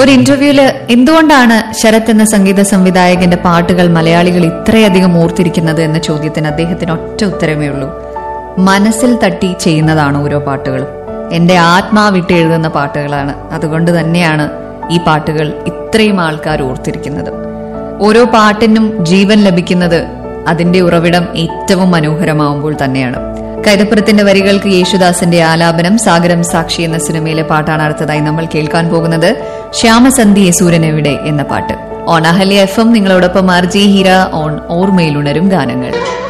ഒരു ഇന്റർവ്യൂല് എന്തുകൊണ്ടാണ് ശരത് എന്ന സംഗീത സംവിധായകന്റെ പാട്ടുകൾ മലയാളികൾ ഇത്രയധികം ഓർത്തിരിക്കുന്നത് എന്ന ചോദ്യത്തിന് അദ്ദേഹത്തിന് ഒറ്റ ഉത്തരമേ ഉള്ളൂ മനസ്സിൽ തട്ടി ചെയ്യുന്നതാണ് ഓരോ പാട്ടുകളും എന്റെ ആത്മാവിട്ട് എഴുതുന്ന പാട്ടുകളാണ് അതുകൊണ്ട് തന്നെയാണ് ഈ പാട്ടുകൾ ഇത്രയും ആൾക്കാർ ഓർത്തിരിക്കുന്നത് ഓരോ പാട്ടിനും ജീവൻ ലഭിക്കുന്നത് അതിന്റെ ഉറവിടം ഏറ്റവും മനോഹരമാവുമ്പോൾ തന്നെയാണ് കൈതപ്പുറത്തിന്റെ വരികൾക്ക് യേശുദാസിന്റെ ആലാപനം സാഗരം സാക്ഷി എന്ന സിനിമയിലെ പാട്ടാണ് അടുത്തതായി നമ്മൾ കേൾക്കാൻ പോകുന്നത് ശ്യാമസന്ധിയെ സൂര്യനെവിടെ എന്ന പാട്ട് ഓൺ അഹല്യ എഫ് എം നിങ്ങളോടൊപ്പം ആർ ജി ഹീര ഓൺ ഓർമ്മയിലുണരും ഗാനങ്ങൾ